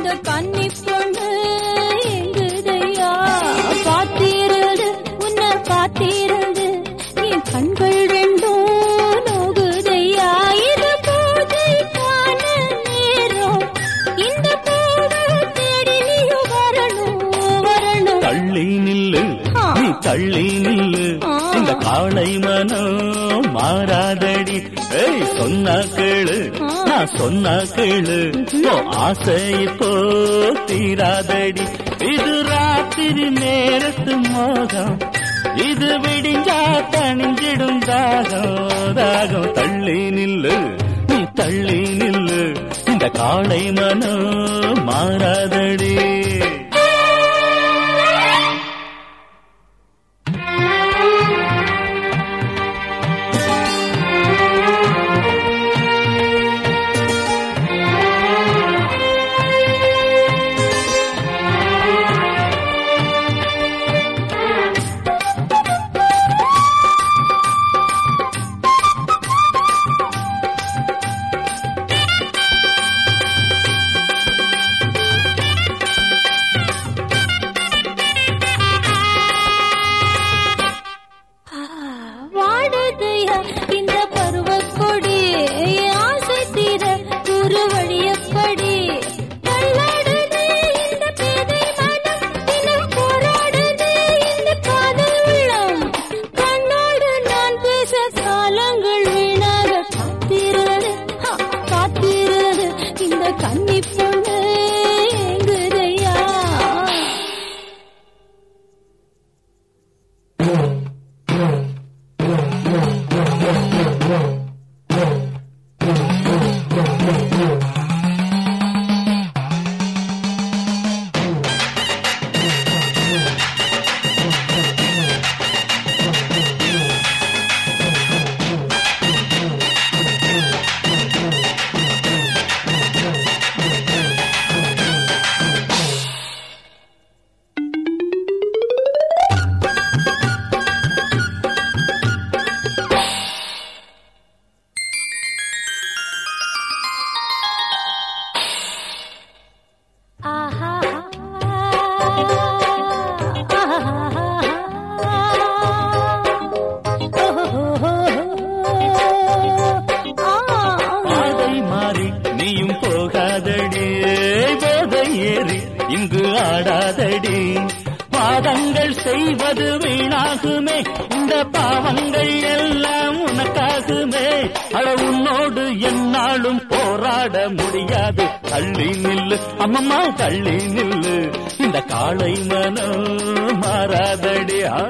இந்த கன்னி பொண்ணு எங்குதையா காத்திருந்து உன்னை காத்திருந்து என் கண்கள் ரெண்டும் நோகுதையா இது பூஜைக்கான நேரம் இந்த பூவை தேடி நீயும் வரணும் வரணும் தள்ளி நில்லு ஆ. நீ தள்ளி நில்லு ஆ. இந்த காளை மனம் மாறாதடி ஏய் சொன்னா கேளு ஆ. நான் சொன்னா கேளு ஓ ஆசை இப்போ தீராதடி இது ராத்திரி நேரத்து மோகம் இது விடிஞ்சா தணிஞ்சிடும் தாகம் தாகம் தள்ளி நில்லு நீ தள்ளி நில்லு இந்த காளை மனம் மாறாதடி வாடுதையா இந்த பருவக்கொடி ஆசை தீர ஒரு வழியப்படி தள்ளாடுதே இந்த பேதை மனம் தினம் போராடுதே இந்த காதல் உள்ளம் கண்ணோடு நான் பேச காலங்கள் வீணாக காத்திருது ஹா, காத்திருது இந்த கன்னி பொண்ணு எங்குதையா ஆஹா பாதை மாறி நீயும் போகாதடி போதை ஏறி இங்கு ஆடாதடி பாதங்கள் செய்வது வீணாகுமே இந்த பாவங்கள் எல்லாம் உனக்காகுமே அட உன்னோடு என்னாலும் போராட முடியாது தள்ளி நில்லு அம்மம்மா தள்ளி நில்லு இந்த காளை மனம் மாறாதடி ஆ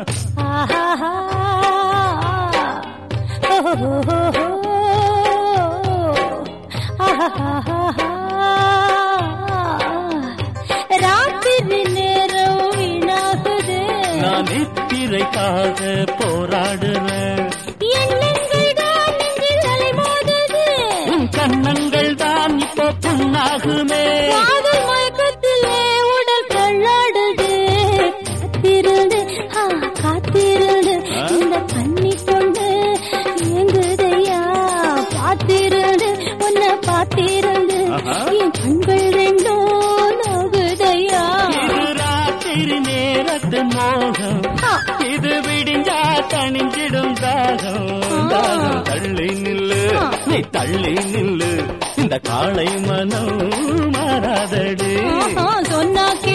ராத்திரி நேரம் வீணாகுது நான் நித்திரைக்காக போராடுறேன் எண்ணங்கள் தான் நெஞ்சில் அலைமோதுது உன் கண்ணங்கள் தான் இப்போ புண்ணாகுமே காதல் மயக்கத்திலே உடல் தள்ளாடுது காத்திருந்து ஆ, காத்திருந்து ஆ? இந்த கண்ணி கொண்டு ஏங்குதையா பார்த்திருந்து உன்னை பார்த்திருந்து ஆஹா. என் கண்கள் ரெண்டும் நோகுதையா இது ராத்திரி நேரத்து மோகம் ஆ. இது விடிஞ்சா தணிஞ்சிடும் தாகம் தாகம் தள்ளி நில்லு ஆ. நீ தள்ளி நில்லு இந்த காளை மனம் மாறாதடி ஆஹா, சொன்னா